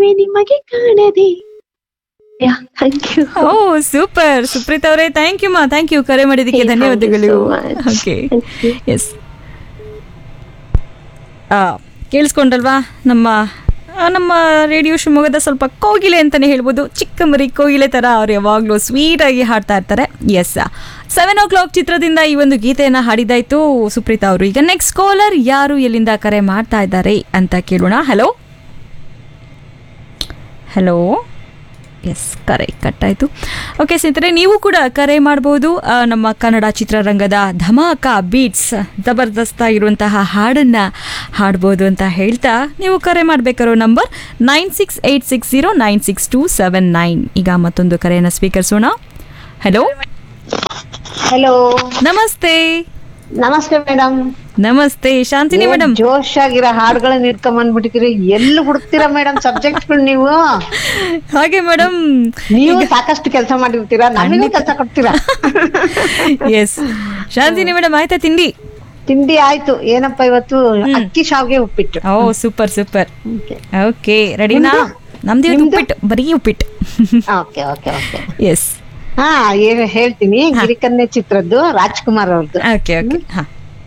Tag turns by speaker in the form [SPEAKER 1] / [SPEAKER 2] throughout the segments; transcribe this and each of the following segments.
[SPEAKER 1] ಇರುವೆ ನಿಮಗೆ ಕಾಣದೆ ಯಾ ಥ್ಯಾಂಕ್ ಯು
[SPEAKER 2] ಓ ಸೂಪರ್ ಸುಪ್ರೀತ್ ಅವರೇ ಥ್ಯಾಂಕ್ ಯು ಮಾ ಥ್ಯಾಂಕ್ ಯು ಕರೆ ಮಾಡಿದ್ದಕ್ಕೆ
[SPEAKER 1] Okay, thank you
[SPEAKER 2] ಧನ್ಯವಾದಗಳು
[SPEAKER 1] so much.
[SPEAKER 2] Okay
[SPEAKER 1] Thank you.
[SPEAKER 2] Yes ಕೇಳಿಸ್ಕೊಂಡಲ್ವಾ ನಮ್ಮ ಆ, ನಮ್ಮ ರೇಡಿಯೋ ಶಿವಮೊಗ್ಗದ ಸ್ವಲ್ಪ ಕೋಗಿಲೆ ಅಂತಾನೆ ಹೇಳ್ಬೋದು ಚಿಕ್ಕ ಮರಿ ಕೋಗಿಲೆ ತರ ಅವ್ರು ಯಾವಾಗಲೂ ಸ್ವೀಟ್ ಆಗಿ ಹಾಡ್ತಾ ಇರ್ತಾರೆ ಎಸ್ ಸೆವೆನ್ ಓ ಕ್ಲಾಕ್ ಚಿತ್ರದಿಂದ ಈ ಒಂದು ಗೀತೆಯನ್ನ ಹಾಡಿದಾಯ್ತು ಸುಪ್ರೀತಾ ಅವರು ಈಗ ನೆಕ್ಸ್ಟ್ ಕಾಲರ್ ಯಾರು ಎಲ್ಲಿಂದ ಕರೆ ಮಾಡ್ತಾ ಇದ್ದಾರೆ ಅಂತ ಕೇಳೋಣ ಹಲೋ ಹಲೋ ಎಸ್ ಕರೆ ಕಟ್ಟಾಯಿತು ಓಕೆ ಸ್ನೇಹಿತರೆ ನೀವು ಕೂಡ ಕರೆ ಮಾಡ್ಬೋದು ಆ, ನಮ್ಮ ಕನ್ನಡ ಚಿತ್ರರಂಗದ ಧಮಾಕ ಬೀಟ್ಸ್ ಜಬರ್ದಸ್ತ್ ಆಗಿರುವಂತಹ ಹಾಡನ್ನು ಹಾಡ್ಬೋದು ಅಂತ ಹೇಳ್ತಾ ನೀವು ಕರೆ ಮಾಡಬೇಕಾರೋ number nine six eight six zero nine six two seven nine ಈಗ ಮತ್ತೊಂದು ಕರೆಯನ್ನು ಸ್ವೀಕರಿಸೋಣ ಹಲೋ
[SPEAKER 3] ಹಲೋ
[SPEAKER 2] ನಮಸ್ತೆ
[SPEAKER 3] ನಮಸ್ತೆ ಮೇಡಮ್
[SPEAKER 2] ನಮಸ್ತೆ ಶಾಂತಿನಿ ಮೇಡಮ್
[SPEAKER 3] ಜೋಶ್ ಆಗಿರೋ ಹಾಡುಗಳನ್ನ ಇಟ್ಕೊಂಡ್ ಬಂದ್ಬಿಟ್ಟಿದ್ದೀರಿ ಎಲ್ಲಿ ಹುಡುಕ್ತೀರಾ ಮೇಡಮ್ ಸಬ್ಜೆಕ್ಟ್ಗಳು ನೀವು
[SPEAKER 2] ಹಾಗೆ ಮೇಡಮ್
[SPEAKER 3] ನೀವು ಸಾಕಷ್ಟು ಕೆಲಸ ಮಾಡಿರ್ತೀರಾ ನಮಗೂ ಕೆಲಸ ಕೊಡ್ತೀರಾ
[SPEAKER 2] ಎಸ್ ಶಾಂತಿನಿ ಮೇಡಮ್ ಆಯ್ತಾ ತಿಂಡಿ
[SPEAKER 3] ತಿಂಡಿ ಆಯ್ತು ಏನಪ್ಪ ಇವತ್ತು ಅಕ್ಕಿ ಶಾವ್ಗೆ ಉಪ್ಪಿಟ್ಟು
[SPEAKER 2] ಓ ಸೂಪರ್ ಸೂಪರ್
[SPEAKER 3] Okay.
[SPEAKER 2] ಓಕೆ ರೆಡಿನಾ ನಮ್ದು ಇವತ್ತು ಉಪ್ಪಿಟ್ಟು ಬರೀ ಉಪ್ಪಿಟ್ಟು
[SPEAKER 3] ಓಕೆ ಓಕೆ ಓಕೆ
[SPEAKER 2] ಎಸ್
[SPEAKER 3] ಹಾ ಏನ್ ಹೇಳ್ತೀನಿ ಗಿರಿಕನ್ಯೆ ಚಿತ್ರದ್ದು ರಾಜ್ಕುಮಾರ್ ಅವ್ರದ್ದು
[SPEAKER 2] ಓಕೆ ಓಕೆ ಹಾ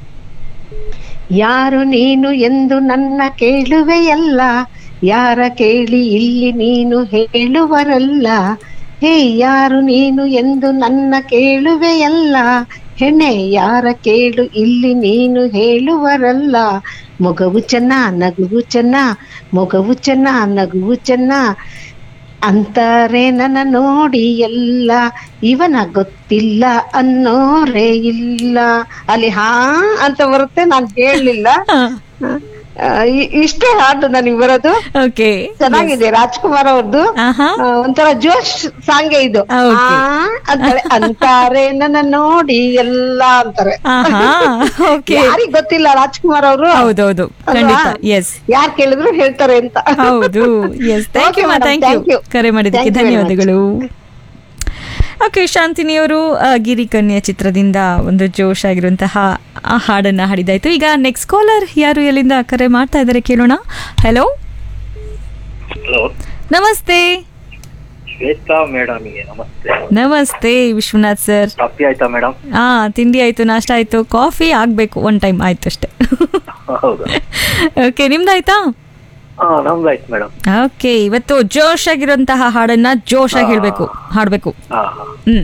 [SPEAKER 3] ಯಾರು ನೀನು ಎಂದು ನನ್ನ ಕೇಳುವೆಯಲ್ಲ ಯಾರ ಕೇಳಿ ಇಲ್ಲಿ ನೀನು ಹೇಳುವರಲ್ಲ ಹೇ ಯಾರು ನೀನು ಎಂದು ನನ್ನ ಕೇಳುವೆಯಲ್ಲ ಹೆಣ್ಣೆ ಯಾರ ಕೇಳು ಇಲ್ಲಿ ನೀನು ಹೇಳುವರಲ್ಲ ಮೊಗವು ಚೆನ್ನ ನಗುವು ಚೆನ್ನ ಮೊಗವು ಚೆನ್ನ ನಗುವು ಚೆನ್ನ ಅಂತಾರೆ ನನ್ನ ನೋಡಿ ಎಲ್ಲ ಇವನ ಗೊತ್ತಿಲ್ಲ ಅನ್ನೋರೇ ಇಲ್ಲ ಅಲ್ಲಿ ಹಾ ಅಂತ ಬರುತ್ತೆ ನಾನ್ ಕೇಳಲಿಲ್ಲ ಇಷ್ಟೇ ಹಾಡು ನನಗೆ ಬರೋದು
[SPEAKER 2] ಓಕೆ
[SPEAKER 3] ಚೆನ್ನಾಗಿದೆ ರಾಜ್ಕುಮಾರ್ ಅವ್ರದ್ದು
[SPEAKER 2] ಆಹಾ
[SPEAKER 3] ಆ, ಒಂಥರ ಜೋಶ್ ಸಾಂಗೆ ಇದು
[SPEAKER 2] ಆ, okay.
[SPEAKER 3] ಆ ಅಂತಾರೆ ಅಂತಾರೆ ನನ್ನ ನೋಡಿ ಎಲ್ಲ ಅಂತಾರೆ
[SPEAKER 2] ಆಹಾ ಓಕೆ
[SPEAKER 3] ಯಾರಿಗ್ ಗೊತ್ತಿಲ್ಲ ರಾಜ್ಕುಮಾರ್ ಅವರು
[SPEAKER 2] ಹೌದೌದು ಖಂಡಿತ ಎಸ್
[SPEAKER 3] ಯಾರ್ ಕೇಳಿದ್ರು ಹೇಳ್ತಾರೆ ಅಂತ
[SPEAKER 2] ಹೌದು yes thank you
[SPEAKER 3] Okay, madam,
[SPEAKER 2] thank you
[SPEAKER 3] thank you.
[SPEAKER 2] ಕರೆ ಮಾಡಿದ್ದಕ್ಕೆ
[SPEAKER 3] Thank you very much.
[SPEAKER 2] ಧನ್ಯವಾದಗಳು ಓಕೆ ಶಾಂತಿನಿಯವರು ಆ, ಗಿರಿಕನ್ಯಾ ಚಿತ್ರದಿಂದ ಒಂದು ಜೋಶ್ ಆಗಿರುವಂತಹ ಆ ಹಾಡನ್ನ ಹಾಡಿದಾಯ್ತು ಈಗ ನೆಕ್ಸ್ಟ್ ಕಾಲರ್ ಯಾರು ಎಲ್ಲಿಂದ ಕರೆ ಮಾಡ್ತಾ ಇದ್ದಾರೆ ಕೇಳೋಣ ಹಲೋ
[SPEAKER 4] ಹಲೋ
[SPEAKER 2] ನಮಸ್ತೆ
[SPEAKER 4] ಶ್ವೇತಾ ಮೇಡಮ್ಗೆ ನಮಸ್ತೆ
[SPEAKER 2] ನಮಸ್ತೆ ವಿಶ್ವನಾಥ್ ಸರ್
[SPEAKER 4] ಕಾಫಿ ಆಯ್ತಾ ಮೇಡಮ್
[SPEAKER 2] ಹಾ ತಿಂಡಿ ಆಯ್ತು ನಾಷ್ಟ ಆಯ್ತು ಕಾಫಿ ಆಗ್ಬೇಕು ಒನ್ ಟೈಮ್ ಆಯ್ತು ಅಷ್ಟೇ
[SPEAKER 4] ಹೌದು
[SPEAKER 2] ಓಕೆ ನಿಮ್ದಾಯ್ತಾ
[SPEAKER 4] ಹಾ ನಮ್ದಾಯ್ತು ಮೇಡಮ್
[SPEAKER 2] ಓಕೆ ಇವತ್ತು ಜೋಶ್ ಆಗಿರುವಂತಹ ಹಾಡನ್ನ ಜೋಶ್ ಆಗಿ ಹೇಳ್ಬೇಕು ಹಾಡ್ಬೇಕು
[SPEAKER 4] ಹಾ ಹಾ
[SPEAKER 2] ಹ್ಮ್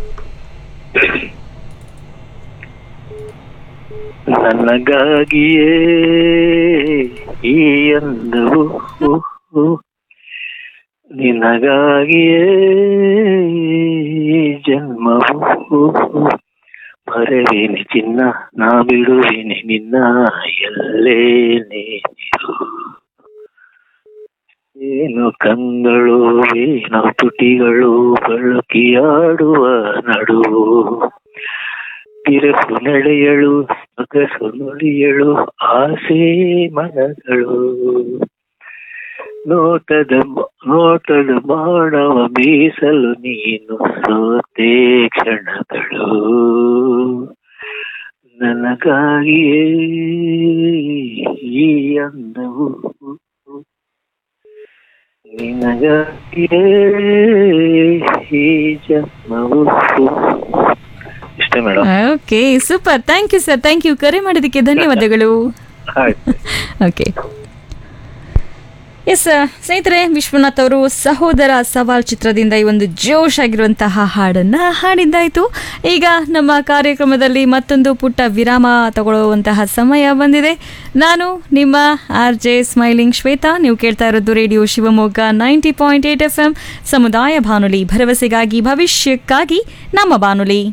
[SPEAKER 4] ನನಗಾಗಿಯೇ ಈ ಅಂದವು ನಿನಗಾಗಿಯೇ ಈ ಜನ್ಮವು ಮರವೇನೆ ಚಿನ್ನ ನಾ ಬಿಡುವೇನೆ ನಿನ್ನ ಎಲ್ಲೇ ನೀರು ಏನು ಕಂಗಳು ಏನೋ ತುಟಿಗಳು ಬಳಕಿಯಾಡುವ ನಡುವು ಬಿರುಸು ನಡೆಯಳು ಸೊಗಸು ನುಡಿಯಳು ಆಸೆ ಮನಗಳು ನೋಟದ ಮ- ನೋಟದ ಮಾಡವ ಬೀಸಲು ನೀನು ಸೋತೆ ಕ್ಷಣಗಳು ನನಗಾಗಿಯೇ ಈ ಅಂದವು ನಿನಗಾಗಿಯೇ ಈ ಜನ್ಮವು ಇಷ್ಟೇ madam
[SPEAKER 2] okay super thank you sir thank you ಕರೆ ಮಾಡಿದ್ದಕ್ಕೆ ಧನ್ಯವಾದಗಳು
[SPEAKER 4] ಆಯ್ತು
[SPEAKER 2] ಓಕೆ ಎಸ್ ಸ್ನೇಹಿತರೆ ವಿಶ್ವನಾಥ್ ಅವರು ಸಹೋದರ ಸವಾಲ್ ಚಿತ್ರದಿಂದ ಈ ಒಂದು ಜೋಶ್ ಆಗಿರುವಂತಹ ಹಾಡನ್ನ ಹಾಡಿದ್ದಾಯ್ತು ಈಗ ನಮ್ಮ ಕಾರ್ಯಕ್ರಮದಲ್ಲಿ ಮತ್ತೊಂದು ಪುಟ್ಟ ವಿರಾಮ ತಗೊಳ್ಳುವಂತಹ ಸಮಯ ಬಂದಿದೆ ನಾನು ನಿಮ್ಮ ಆರ್ ಜೆ ಸ್ಮೈಲಿಂಗ್ ಶ್ವೇತಾ ನೀವು ಕೇಳ್ತಾ ಇರೋದು radio Shivamogga ninety point eight F M ಸಮುದಾಯ ಬಾನುಲಿ ಭರವಸೆಗಾಗಿ ಭವಿಷ್ಯಕ್ಕಾಗಿ ನಮ್ಮ ಬಾನುಲಿ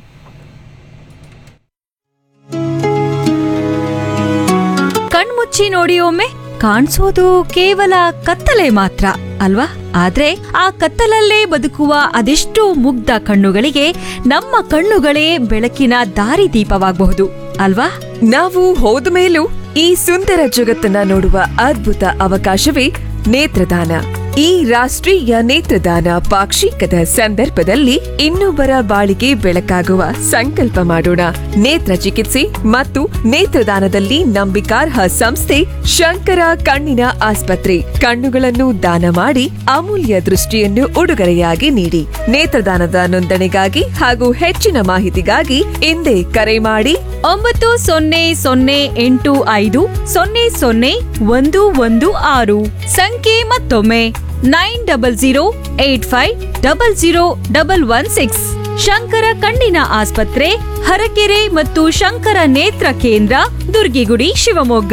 [SPEAKER 2] ಕಣ್ಮುಚ್ಚಿ ನೋಡಿ ಒಮ್ಮೆ ಕಾಣಿಸೋದು ಕೇವಲ ಕತ್ತಲೆ ಮಾತ್ರ ಅಲ್ವಾ ಆದ್ರೆ ಆ ಕತ್ತಲಲ್ಲೇ ಬದುಕುವ ಅದೆಷ್ಟೋ ಮುಗ್ಧ ಕಣ್ಣುಗಳಿಗೆ ನಮ್ಮ ಕಣ್ಣುಗಳೇ ಬೆಳಕಿನ ದಾರಿದೀಪವಾಗಬಹುದು ಅಲ್ವಾ
[SPEAKER 5] ನಾವು ಹೋದ ಮೇಲೂ ಈ ಸುಂದರ ಜಗತ್ತನ್ನ ನೋಡುವ ಅದ್ಭುತ ಅವಕಾಶವೇ ನೇತ್ರದಾನ ಈ ರಾಷ್ಟ್ರೀಯ ನೇತ್ರದಾನ ಪಾಕ್ಷಿಕದ ಸಂದರ್ಭದಲ್ಲಿ ಇನ್ನೊಬ್ಬರ ಬಾಳಿಗೆ ಬೆಳಕಾಗುವ ಸಂಕಲ್ಪ ಮಾಡೋಣ ನೇತ್ರ ಚಿಕಿತ್ಸೆ ಮತ್ತು ನೇತ್ರದಾನದಲ್ಲಿ ನಂಬಿಕಾರ್ಹ ಸಂಸ್ಥೆ ಶಂಕರ ಕಣ್ಣಿನ ಆಸ್ಪತ್ರೆ ಕಣ್ಣುಗಳನ್ನು ದಾನ ಮಾಡಿ ಅಮೂಲ್ಯ ದೃಷ್ಟಿಯನ್ನು ಉಡುಗೊರೆಯಾಗಿ ನೀಡಿ ನೇತ್ರದಾನದ ನೋಂದಣಿಗಾಗಿ ಹಾಗೂ ಹೆಚ್ಚಿನ ಮಾಹಿತಿಗಾಗಿ ಹಿಂದೆ ಕರೆ ಮಾಡಿ
[SPEAKER 2] ಒಂಬತ್ತು ಸೊನ್ನೆ ಸೊನ್ನೆ ಎಂಟು ಐದು ಸೊನ್ನೆ ಸೊನ್ನೆ ಒಂದು ಒಂದು ಆರು ಸಂಖ್ಯೆ ಮತ್ತೊಮ್ಮೆ nine double zero eight five double zero double one six Shankara ಕಣ್ಣಿನ ಆಸ್ಪತ್ರೆ ಹರಕೆರೆ ಮತ್ತು ಶಂಕರ ನೇತ್ರ ಕೇಂದ್ರ ದುರ್ಗಿಗುಡಿ ಶಿವಮೊಗ್ಗ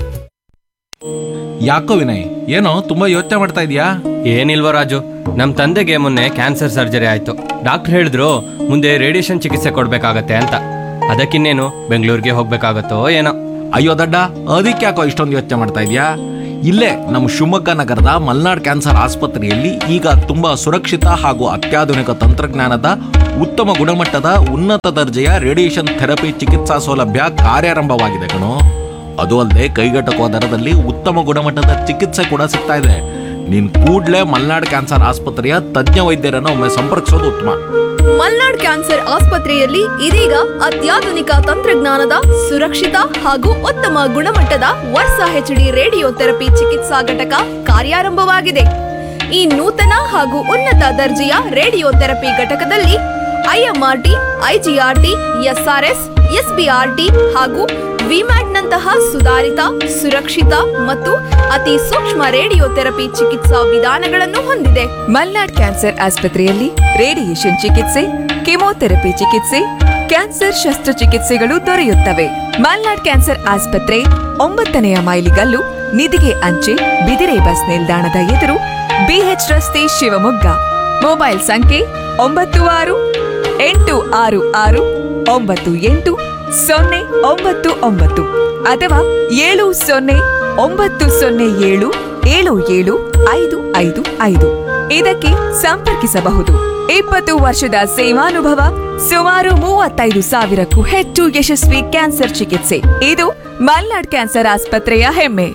[SPEAKER 6] ಯಾಕೋ ವಿನಯ್ ಏನೋ ತುಂಬಾ ಯೋಚನೆ ಮಾಡ್ತಾ ಇದೀಯಾ
[SPEAKER 7] ಏನಿಲ್ವ ರಾಜು ನಮ್ಮ ತಂದೆಗೆ ಮೊನ್ನೆ ಕ್ಯಾನ್ಸರ್ ಸರ್ಜರಿ ಆಯ್ತು ಡಾಕ್ಟರ್ ಹೇಳಿದ್ರು ಮುಂದೆ ರೇಡಿಯೇಷನ್ ಚಿಕಿತ್ಸೆ ಕೊಡ್ಬೇಕಾಗತ್ತೆ ಅಂತ ಅದಕ್ಕಿನ್ನೇನು ಬೆಂಗಳೂರಿಗೆ ಹೋಗ್ಬೇಕಾಗತ್ತೋ ಏನೋ
[SPEAKER 6] ಅಯ್ಯೋ ದಡ್ಡ ಅದಕ್ಕೆ ಯಾಕೋ ಇಷ್ಟೊಂದು ಯೋಚನೆ ಮಾಡ್ತಾ ಇದೀಯಾ ಇಲ್ಲೇ ನಮ್ಮ ಶಿವಮೊಗ್ಗ ನಗರದ ಮಲ್ನಾಡ್ ಕ್ಯಾನ್ಸರ್ ಆಸ್ಪತ್ರೆಯಲ್ಲಿ ಈಗ ತುಂಬಾ ಸುರಕ್ಷಿತ ಹಾಗೂ ಅತ್ಯಾಧುನಿಕ ತಂತ್ರಜ್ಞಾನದ ಉತ್ತಮ ಗುಣಮಟ್ಟದ ಉನ್ನತ ದರ್ಜೆಯ ರೇಡಿಯೇಷನ್ ಥೆರಪಿ ಚಿಕಿತ್ಸಾ ಸೌಲಭ್ಯ ಕಾರ್ಯಾರಂಭವಾಗಿದೆ ಕಣೋ ಅದು ಅಲ್ಲದೆ ಕೈಗೆಟಕುವ ದರದಲ್ಲಿ ಉತ್ತಮ ಗುಣಮಟ್ಟದ ಚಿಕಿತ್ಸೆ ಕೂಡ ಸಿಗ್ತಾ ಇದೆ ನೀನ್ ಕೂಡ್ಲೇ ಮಲ್ನಾಡ್ ಕ್ಯಾನ್ಸರ್ ಆಸ್ಪತ್ರೆಯ ತಜ್ಞ ವೈದ್ಯರನ್ನು ಒಮ್ಮೆ ಸಂಪರ್ಕಿಸೋದು ಉತ್ತಮ
[SPEAKER 8] ಮಲ್ನಾಡ್ ಕ್ಯಾನ್ಸರ್ ಆಸ್ಪತ್ರೆಯಲ್ಲಿ ಇದೀಗ ಅತ್ಯಾಧುನಿಕ ತಂತ್ರಜ್ಞಾನದ ಸುರಕ್ಷಿತ ಹಾಗೂ ಉತ್ತಮ ಗುಣಮಟ್ಟದ ವರ್ಷ ಹೆಚ್ಡಿ ರೇಡಿಯೋ ಥೆರಪಿ ಚಿಕಿತ್ಸಾ ಘಟಕ ಕಾರ್ಯಾರಂಭವಾಗಿದೆ ಈ ನೂತನ ಹಾಗೂ ಉನ್ನತ ದರ್ಜೆಯ ರೇಡಿಯೋ ಥೆರಪಿ ಘಟಕದಲ್ಲಿ ಐಎಂಆರ್ಟಿ ಐಜಿಆರ್ಟಿ ಎಸ್ಆರ್ಎಸ್ ಎಸ್ಬಿಆರ್ಟಿ ಹಾಗೂ ವಿಮ್ಯಾಟ್ನಂತಹ ಸುಧಾರಿತ ಸುರಕ್ಷಿತ ಮತ್ತು ಅತಿ ಸೂಕ್ಷ್ಮ ರೇಡಿಯೋ ಥೆರಪಿ ಚಿಕಿತ್ಸಾ ವಿಧಾನಗಳನ್ನು ಹೊಂದಿದೆ
[SPEAKER 5] ಮಲ್ನಾಡ್ ಕ್ಯಾನ್ಸರ್ ಆಸ್ಪತ್ರೆಯಲ್ಲಿ ರೇಡಿಯೇಷನ್ ಚಿಕಿತ್ಸೆ ಕೆಮೊಥೆರಪಿ ಚಿಕಿತ್ಸೆ ಕ್ಯಾನ್ಸರ್ ಶಸ್ತ್ರಚಿಕಿತ್ಸೆಗಳು ದೊರೆಯುತ್ತವೆ ಮಲ್ನಾಡ್ ಕ್ಯಾನ್ಸರ್ ಆಸ್ಪತ್ರೆ ಒಂಬತ್ತನೆಯ ಮೈಲಿಗಲ್ಲು ನಿಧಿಗೆ ಅಂಚೆ ಬಿದಿರೆ ಬಸ್ ನಿಲ್ದಾಣದ ಎದುರು ಬಿಎಚ್ ರಸ್ತೆ ಶಿವಮೊಗ್ಗ ಮೊಬೈಲ್ ಸಂಖ್ಯೆ ಒಂಬತ್ತು ಆರು ಎಂಟು ಆರು ಆರು ಒಂಬತ್ತು ಎಂಟು ಸೊನ್ನೆ ಒಂಬತ್ತು ಒಂಬತ್ತು ಅಥವಾ ಏಳು ಸೊನ್ನೆ ಒಂಬತ್ತು ಸೊನ್ನೆ ಏಳು ಏಳು ಏಳು ಐದು ಐದು ಐದು ಇದಕ್ಕೆ ಸಂಪರ್ಕಿಸಬಹುದು ಇಪ್ಪತ್ತು ವರ್ಷದ ಸೇವಾನುಭವ ಸುಮಾರು ಮೂವತ್ತೈದು ಸಾವಿರಕ್ಕೂ ಹೆಚ್ಚು ಯಶಸ್ವಿ ಕ್ಯಾನ್ಸರ್ ಚಿಕಿತ್ಸೆ ಇದು ಮಲ್ನಾಡ್ ಕ್ಯಾನ್ಸರ್ ಆಸ್ಪತ್ರೆಯ ಹೆಮ್ಮೆ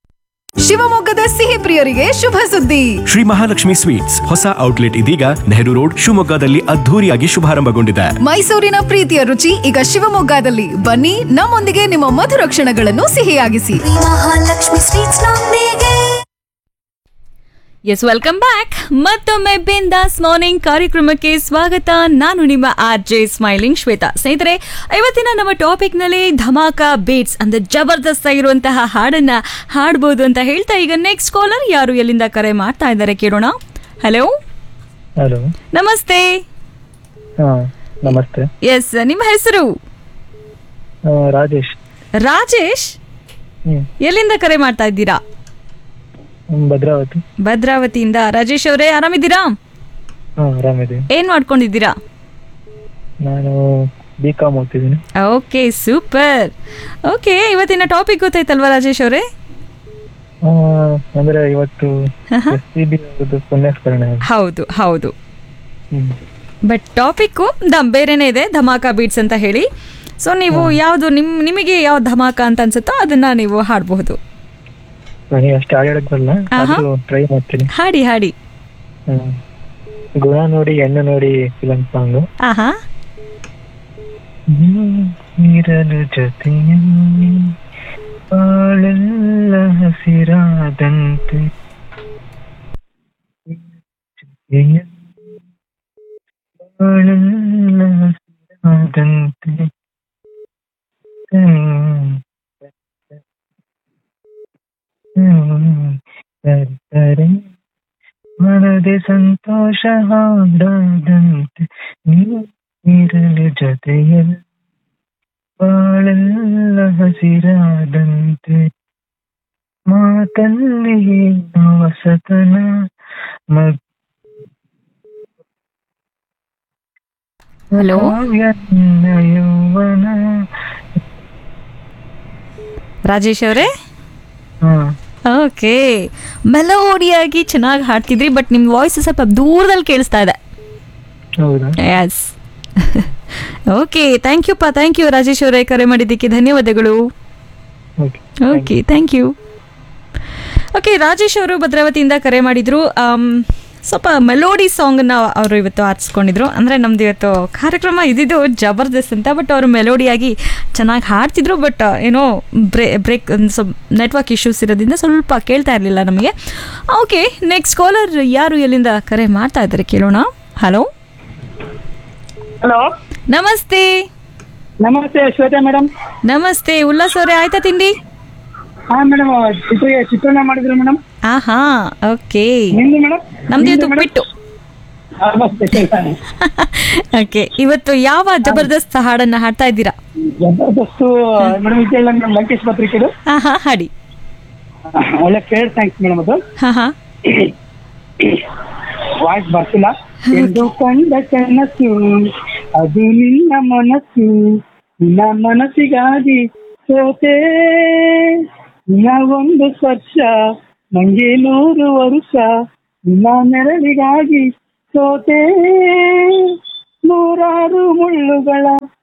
[SPEAKER 8] ಶಿವಮೊಗ್ಗದ ಸಿಹಿ ಪ್ರಿಯರಿಗೆ ಶುಭ ಸುದ್ದಿ
[SPEAKER 9] ಶ್ರೀ ಮಹಾಲಕ್ಷ್ಮಿ ಸ್ವೀಟ್ಸ್ ಹೊಸ ಔಟ್ಲೆಟ್ ಇದೀಗ ನೆಹರು ರೋಡ್ ಶಿವಮೊಗ್ಗದಲ್ಲಿ ಅದ್ಧೂರಿಯಾಗಿ ಶುಭಾರಂಭಗೊಂಡಿದೆ
[SPEAKER 8] ಮೈಸೂರಿನ ಪ್ರೀತಿಯ ರುಚಿ ಈಗ ಶಿವಮೊಗ್ಗದಲ್ಲಿ ಬನ್ನಿ ನಮ್ಮೊಂದಿಗೆ ನಿಮ್ಮ ಮಧುರ ಕ್ಷಣಗಳನ್ನು ಸಿಹಿಯಾಗಿಸಿ
[SPEAKER 10] ಮಹಾಲಕ್ಷ್ಮಿ ಸ್ವೀಟ್ಸ್ ನೊಂದಿಗೆ
[SPEAKER 2] ಎಸ್ ವೆಲ್ಕಮ್ ಬ್ಯಾಕ್ ಮತ್ತೊಮ್ಮೆ ಬಿಂದಾಸ್ ಮಾರ್ನಿಂಗ್ ಕಾರ್ಯಕ್ರಮಕ್ಕೆ ಸ್ವಾಗತ ನಾನು ನಿಮ್ಮ ಆರ್ ಜೆ ಸ್ಮೈಲಿಂಗ್ ಶ್ವೇತಾ ಸ್ನೇಹಿತರೆ ಇವತ್ತಿನ ನಮ್ಮ ಟಾಪಿಕ್ನಲ್ಲಿ ಧಮಾಕ ಬೇಟ್ಸ್ ಅಂದ್ರೆ ಜಬರ್ದಸ್ತ್ ಆಗಿರುವಂತಹ ಹಾಡನ್ನ ಹಾಡ್ಬೋದು ಅಂತ ಹೇಳ್ತಾ ಈಗ ನೆಕ್ಸ್ಟ್ ಕಾಲರ್ ಯಾರು ಎಲ್ಲಿಂದ ಕರೆ ಮಾಡ್ತಾ ಇದ್ದಾರೆ ಕೇಳೋಣ ಹಲೋ
[SPEAKER 11] ಹಲೋ
[SPEAKER 2] ನಮಸ್ತೆ
[SPEAKER 11] ಹಾ ನಮಸ್ತೆ
[SPEAKER 2] ಎಸ್ ನಿಮ್ಮ ಹೆಸರು
[SPEAKER 11] ಆ, ರಾಜೇಶ್
[SPEAKER 2] ರಾಜೇಶ್
[SPEAKER 11] ಹ್ಮ್
[SPEAKER 2] ಎಲ್ಲಿಂದ ಕರೆ ಮಾಡ್ತಾ ಇದ್ದೀರಾ
[SPEAKER 11] ಹ್ಮ್, ಭದ್ರಾವತಿ
[SPEAKER 2] ಭದ್ರಾವತಿಯಿಂದ ರಾಜೇಶ್ ಅವರೇ ಆರಾಮಿದ್ದೀರಾ
[SPEAKER 11] ಹಾ ಆರಾಮಿದ್ದೀನಿ
[SPEAKER 2] ಏನ್ ಮಾಡ್ಕೊಂಡಿದ್ದೀರಾ
[SPEAKER 11] ನಾನು ಬಿ ಕಾಮ್ ಓದ್ತಿದ್ದೀನಿ
[SPEAKER 2] ಓಕೆ ಸೂಪರ್ ಓಕೆ ಇವತ್ತಿನ ಟಾಪಿಕ್ ಗೊತ್ತಾಯ್ತಲ್ವಾ ರಾಜೇಶ್ ಅವರೇ
[SPEAKER 11] ಆ, ಅಂದ್ರೆ ಇವತ್ತು ಎಸ್ ಸಿ ಬಿ ಪುಣ್ಯಸ್ಮರಣೆ
[SPEAKER 2] ಹೌದು ಹೌದು
[SPEAKER 11] ಹ್ಮ್
[SPEAKER 2] ಬಟ್ ಟಾಪಿಕ್ಕು ದಮ್ ಬೇರೆನೇ ಇದೆ ಧಮಾಕ ಬೀಟ್ಸ್ ಅಂತ ಹೇಳಿ ಸೊ ನೀವು ಯಾವುದು ನಿಮ್ ನಿಮಗೆ ಯಾವ ಧಮಾಕ ಅಂತ ಅನ್ಸುತ್ತೋ ಅದನ್ನ ನೀವು ಹಾಡಬಹುದು
[SPEAKER 11] ನನಗೆ ಅಷ್ಟು ಆಡಕ್ ಬರಲ್ಲ
[SPEAKER 2] ಆಹಾ.
[SPEAKER 11] ಆದ್ರೂ ಟ್ರೈ ಮಾಡ್ತೀನಿ
[SPEAKER 2] ಹಾಡಿ ಹಾಡಿ
[SPEAKER 11] ಹ್ಮ್ ಗುಣ ನೋಡಿ ಹೆಣ್ಣು ನೋಡಿ ಫಿಲಂ ಸಾಂಗ್
[SPEAKER 2] ಆಹಾ
[SPEAKER 11] ನೀರಲು ಜೊತೆಯಲ್ಲಿ ಬಾಳೆಲ್ಲ ಹಸಿರಾದಂತೆ ಜೊತೆಯಲ್ಲಿ ಬಾಳೆಲ್ಲ ಹಸಿರಾದಂತೆ ಹ್ಮ್. ಹ್ಮ್. ಸರಿ ಸರಿ ಮನದೆ ಸಂತೋಷ ಹಾಡಾದಂತೆ ನೀರಲು ಜೊತೆಯಲ್ಲಿ ಬಾಳೆಲ್ಲ ಹಸಿರಾದಂತೆ ಮಾತಲ್ಲಿ ಏನು ಹೊಸತನ ಮಗ್
[SPEAKER 2] ಹಲೋ
[SPEAKER 11] ಕಾವ್ಯ ನಿನ್ನ ಯೌವನ
[SPEAKER 2] ರಾಜೇಶ್ ಅವರೇ
[SPEAKER 11] ಹಾ
[SPEAKER 2] ಓಕೆ ಮೆಲೋಡಿಯಾಗಿ ಚೆನ್ನಾಗಿ ಹಾಡ್ತಿದ್ರಿ ಬಟ್ ನಿಮ್ಮ ವಾಯ್ಸ್ ಸ್ವಲ್ಪ ದೂರದಲ್ಲಿ ಕೇಳಿಸ್ತಾ ಇದೆ
[SPEAKER 11] ಹೌದಾ
[SPEAKER 2] ಎಸ್ ಓಕೆ ಥ್ಯಾಂಕ್ ಯು ಪಾ ಥ್ಯಾಂಕ್ ಯು ರಾಜೇಶ್ ಅವರೇ ಕರೆ ಮಾಡಿದ್ದಕ್ಕೆ ಧನ್ಯವಾದಗಳು
[SPEAKER 11] okay
[SPEAKER 2] okay thank you okay Rajesh ಅವರು ಭದ್ರಾವತಿಯಿಂದ ಕರೆ ಮಾಡಿದ್ರು ಆಮ್, ಸ್ವಲ್ಪ ಮೆಲೋಡಿ ಸಾಂಗನ್ನ ಅವರು ಇವತ್ತು ಆರಿಸ್ಕೊಂಡಿದ್ರು ಅಂದರೆ ನಮ್ದು ಇವತ್ತು ಕಾರ್ಯಕ್ರಮ ಇದ್ದಿದ್ದು ಜಬರ್ದಸ್ತ್ ಅಂತ ಬಟ್ ಅವರು ಮೆಲೋಡಿಯಾಗಿ ಚೆನ್ನಾಗಿ ಹಾಡ್ತಿದ್ರು ಬಟ್ ಏನೋ ಬ್ರೇ ಬ್ರೇಕ್ ಸ್ವಲ್ಪ ನೆಟ್ವರ್ಕ್ ಇಶ್ಯೂಸ್ ಇರೋದ್ರಿಂದ ಸ್ವಲ್ಪ ಕೇಳ್ತಾ ಇರಲಿಲ್ಲ ನಮಗೆ ಓಕೆ ನೆಕ್ಸ್ಟ್ ಕಾಲರ್ ಯಾರು ಎಲ್ಲಿಂದ ಕರೆ ಮಾಡ್ತಾ ಇದ್ದಾರೆ ಕೇಳೋಣ ಹಲೋ
[SPEAKER 12] ಹಲೋ
[SPEAKER 2] ನಮಸ್ತೆ
[SPEAKER 12] ನಮಸ್ತೆ ಶ್ವೇತಾ ಮೇಡಮ್
[SPEAKER 2] ನಮಸ್ತೆ ಉಲ್ಲಾಸ್ ಅವರೇ ಆಯ್ತಾ ತಿಂಡಿ
[SPEAKER 12] ಹಾ ಮೇಡಮ್ ಚಿತ್ರ ಚಿತ್ರಾನ್ನ ಮಾಡಿದ್ರು ಮೇಡಮ್
[SPEAKER 2] ಆಹಾ ಓಕೆ
[SPEAKER 12] ನಿಮ್ದು ಮೇಡಮ್
[SPEAKER 2] ನಮ್ದು ಇವತ್ತು ಉಪ್ಪಿಟ್ಟು ಓಕೆ ಇವತ್ತು ಯಾವ ಜಬರ್ದಸ್ತ್ ಹಾಡನ್ನ ಹಾಡ್ತಾ ಇದ್ದೀರಾ
[SPEAKER 12] ಜಬರ್ದಸ್ತ್ ಮೇಡಮ್ ಇದೆಲ್ಲ ಮೇಡಮ್ ಲಂಕೇಶ್ ಪತ್ರಿಕೆದು
[SPEAKER 2] ಹಾ ಹಾ ಹಾಡಿ
[SPEAKER 12] ಒಳ್ಳೆ ಫೇರ್ ಥ್ಯಾಂಕ್ಸ್ ಮೇಡಮ್ ಅದು
[SPEAKER 2] ಹಾ ಹಾ
[SPEAKER 12] ವಾಯ್ಸ್ ಬರ್ತಿಲ್ಲ ಎಂದು ಕಂಡ ಕನಸು ಅದು ನಿನ್ನ ಮನಸ್ಸು ನಿನ್ನ ಮನಸ್ಸಿಗಾಗಿ ಸೋತೆ ನಿನ್ನ ಒಂದು ಸ್ಪರ್ಶ ನಂಗೆ ನೂರು ವರುಷ ನಿನ್ನ ನೆರಳಿಗಾಗಿ ಸೋತೆ ನೂರಾರು ಮುಳ್ಳುಗಳ